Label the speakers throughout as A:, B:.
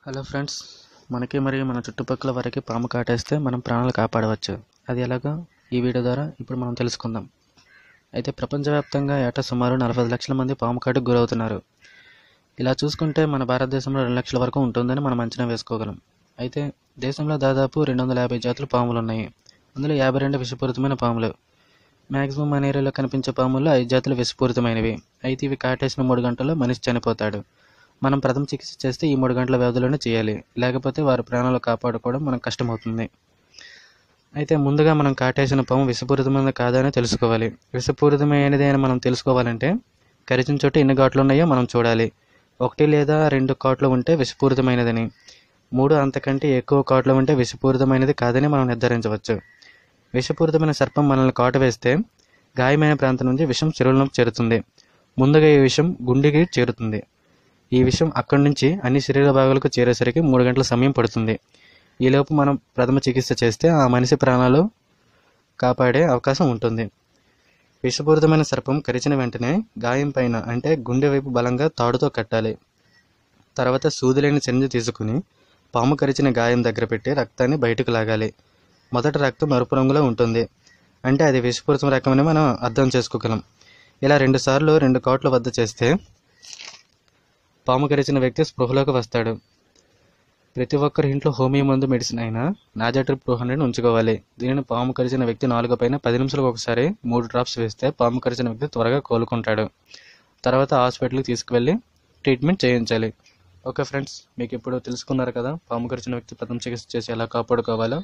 A: hello friends మనకి మరియు మన చుట్టుపక్కల వారికి పాము కాటేస్తే మనం ప్రాణాలు కాపాడవచ్చు అది ఎలాగో ఈ వీడియో ద్వారా ఇప్పుడు మనం తెలుసుకుందాం అయితే ప్రపంచవ్యాప్తంగా ఏటా సుమారు నలభై లక్షల మంది పాము కాటుకు గురవుతున్నారు ఇలా చూసుకుంటే మన భారతదేశంలో రెండు లక్షల వరకు ఉంటుందని మనం అంచనా వేసుకోగలం అయితే దేశంలో దాదాపు రెండు వందల యాభై జాతుల పాములు ఉన్నాయి అందులో యాభై రెండు విషపూరితమైన పాములు మ్యాక్సిమం మన ఏరియాలో కనిపించే పాముల్లో ఐదు జాతులు విషపూరితమైనవి అయితే ఇవి కాటేసిన మూడు గంటల్లో మనిషి చనిపోతాడు మనం ప్రథమ చికిత్స చేస్తే ఈ మూడు గంటల వ్యవధిలోనే చేయాలి లేకపోతే వారి ప్రాణాలు కాపాడుకోవడం మనకు కష్టమవుతుంది అయితే ముందుగా మనం కాటేసిన పాము విషపూరితమైనది కాదా అని తెలుసుకోవాలి విషపూరితమైనది అని మనం తెలుసుకోవాలంటే కరిచిన చోట ఎన్ని ఘాట్లు ఉన్నాయో మనం చూడాలి ఒకటి లేదా రెండు కాట్లు ఉంటే విషపూరితమైనదని మూడు అంతకంటే ఎక్కువ కాట్లు ఉంటే విషపూరితమైనది కాదని మనం నిర్ధారించవచ్చు విషపూరితమైన సర్పం మనల్ని కాటు వేస్తే గాయమైన ప్రాంతం నుంచి విషం శరీరంలోకి చేరుతుంది ముందుగా ఈ విషం గుండెకి చేరుతుంది ఈ విషయం అక్కడి నుంచి అన్ని శరీర భాగాలకు చేరేసరికి మూడు గంటల సమయం పడుతుంది ఈలోపు మనం ప్రథమ చికిత్స చేస్తే ఆ మనిషి ప్రాణాలు కాపాడే అవకాశం ఉంటుంది విషపూరితమైన సర్పం కరిచిన వెంటనే గాయం పైన అంటే గుండె వైపు బలంగా తాడుతో కట్టాలి తర్వాత సూదిలేని చెంజు తీసుకుని పాము కరిచిన గాయం దగ్గర పెట్టి రక్తాన్ని బయటకు లాగాలి మొదట రక్తం ఎరుపు రంగులో ఉంటుంది అంటే అది విషపూరితం రకమని మనం అర్థం చేసుకోగలం ఇలా రెండు సార్లు రెండు కోట్ల వద్ద చేస్తే పాము కరిచిన వ్యక్తి స్పృహలోకి వస్తాడు ప్రతి ఒక్కరి ఇంట్లో హోమియో మందు మెడిసిన్ అయినా నాజాట్రిప్ టూ హండ్రెడ్ ఉంచుకోవాలి దీనిని పాము కరిచిన వ్యక్తి నాలుగు పైన పది నిమిషాలకు ఒకసారి మూడు డ్రాప్స్ వేస్తే పాము కరిచిన వ్యక్తి త్వరగా కోలుకుంటాడు తర్వాత హాస్పిటల్కి తీసుకువెళ్ళి ట్రీట్మెంట్ చేయించాలి ఓకే ఫ్రెండ్స్ మీకు ఇప్పుడు తెలుసుకున్నారు కదా పాము కరిచిన వ్యక్తి ప్రథమ చికిత్స చేసి ఎలా కాపాడుకోవాలో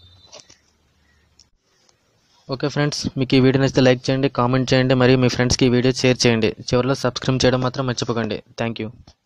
A: ఓకే ఫ్రెండ్స్ మీకు ఈ వీడియో నచ్చితే లైక్ చేయండి కామెంట్ చేయండి మరియు మీ ఫ్రెండ్స్కి ఈ వీడియో షేర్ చేయండి చివరిలో సబ్స్క్రైబ్ చేయడం మాత్రం మర్చిపోకండి థ్యాంక్ యూ